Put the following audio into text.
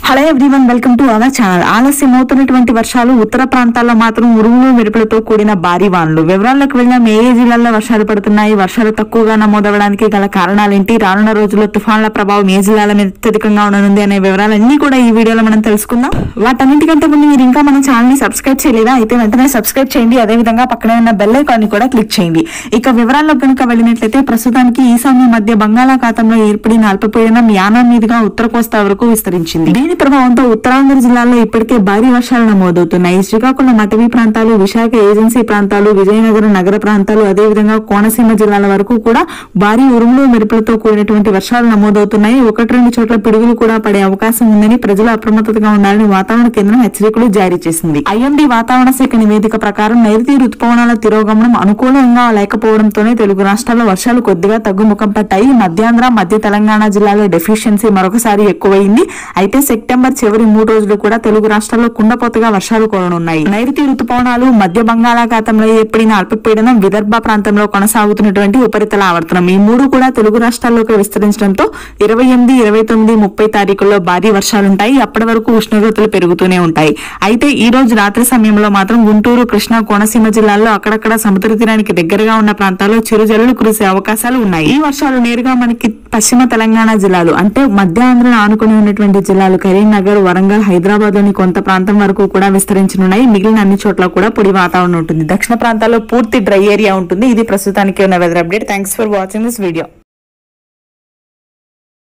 hello everyone welcome to our channel ఆలస్యం అవుతున్నటువంటి వర్షాలు ఉత్తర ప్రాంతాల్లో మాత్రం ఉరుములు మెరుపులతో కూడిన భారీ వానలు వివరాల్లోకి వెళ్ళిన ఏ ఏ జిల్లాల్లో వర్షాలు పడుతున్నాయి వర్షాలు తక్కువగా నమోదవడానికి గల కారణాలేంటి రానున్న రోజుల్లో తుఫాన్ల ప్రభావం ఏ జిల్లాల మీద అత్యధికంగా ఉండనుంది అనే వివరాలన్నీ కూడా ఈ వీడియోలో మనం తెలుసుకుందాం వాటన్నిటికంటే ముందు మీరు ఇంకా మన ఛానల్ ని సబ్స్క్రైబ్ చేయలేదా అయితే వెంటనే సబ్స్క్రైబ్ చేయండి అదే విధంగా పక్కనే ఉన్న బెల్ ఐకాన్ ని కూడా క్లిక్ చేయండి ఇక వివరాల్లో కనుక వెళ్ళినట్లయితే ప్రస్తుతానికి ఈశాన్య మధ్య బంగాళాఖాతంలో ఏర్పడిన అల్పపీడనం యానా మీదుగా ఉత్తర కోస్తా వరకు విస్తరించింది దీని ప్రభావంతో ఉత్తరాంధ్ర జిల్లాలో ఇప్పటికే భారీ వర్షాలు నమోదవుతున్నాయి శ్రీకాకుళం అటవీ ప్రాంతాలు విశాఖ ఏజెన్సీ ప్రాంతాలు విజయనగరం నగర ప్రాంతాలు అదేవిధంగా కోనసీమ జిల్లాల వరకు కూడా భారీ ఉరుములు మెరుపులతో కూడినటువంటి వర్షాలు నమోదవుతున్నాయి ఒకటి రెండు చోట్ల పిడుగులు కూడా పడే అవకాశం ఉందని ప్రజలు అప్రమత్తతగా ఉండాలని వాతావరణ కేంద్రం హెచ్చరికలు జారీ చేసింది ఐఎండీ వాతావరణ శాఖ నివేదిక ప్రకారం నైరుతి రుతుపవనాల తిరోగమనం అనుకూలంగా లేకపోవడంతోనే తెలుగు రాష్ట్రాల్లో వర్షాలు కొద్దిగా తగ్గుముఖం పట్టాయి మధ్యాంధ్ర మధ్య తెలంగాణ జిల్లాలో డెఫిషియన్సీ మరొకసారి ఎక్కువైంది అయితే సెప్టెంబర్ చివరి మూడు రోజులు కూడా తెలుగు రాష్ట్రాల్లో కుండపోతగా వర్షాలు కురనున్నాయి నైరుతి రుతుపవనాలు మధ్య బంగాళాఖాతంలో ఏర్పడిన అల్పపీడనం విదర్భ ప్రాంతంలో కొనసాగుతున్నటువంటి ఉపరితల ఆవర్తనం ఈ మూడు కూడా తెలుగు రాష్ట్రాల్లోకి విస్తరించడంతో ఇరవై ఎనిమిది ఇరవై తొమ్మిది ముప్పై తారీఖుల్లో భారీ వర్షాలుంటాయి అప్పటి వరకు ఉష్ణోగ్రతలు పెరుగుతూనే ఉంటాయి అయితే ఈ రోజు రాత్రి సమయంలో మాత్రం గుంటూరు కృష్ణా కోనసీమ జిల్లాల్లో అక్కడక్కడ సముద్ర తీరానికి దగ్గరగా ఉన్న ప్రాంతాల్లో చిరుజల్లులు కురిసే అవకాశాలు ఉన్నాయి ఈ వర్షాలు నేరుగా మనకి పశ్చిమ తెలంగాణ జిల్లాలు అంటే మధ్య ఆంధ్రను ఆనుకుని ఉన్నటువంటి జిల్లాలు కరీంనగర్ వరంగల్ హైదరాబాద్ లోని కొంత ప్రాంతం వరకు కూడా విస్తరించనున్నాయి మిగిలిన అన్ని చోట్ల కూడా పొడి వాతావరణం ఉంటుంది దక్షిణ ప్రాంతాల్లో పూర్తి డ్రై ఏరియా ఉంటుంది ఇది ప్రస్తుతానికి ఉన్న weather update thanks for watching this video